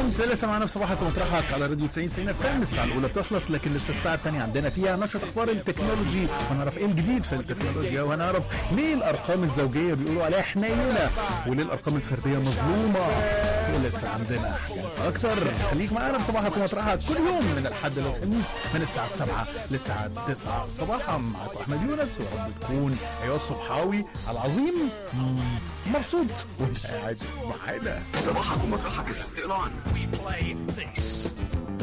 انت لسه معانا في صباحك ومطرحك على راديو 90 90 اف ام الساعه الاولى بتخلص لكن لسه الساعه الثانيه عندنا فيها نشره اخبار التكنولوجي وهنعرف ايه الجديد في التكنولوجيا وهنعرف ليه الارقام الزوجيه بيقولوا عليها حنينه وليه الارقام الفرديه مظلومه ولسه عندنا حاجات اكتر خليك معانا في صباحك ومطرحك كل يوم من الاحد للخميس من الساعه 7 للساعه 9 صباحا معاكم احمد يونس ويا رب تكون ايها الصبحاوي العظيم مم، مبسوط وانت قاعد معانا صباحك ومطرحك الاستقلال We play this.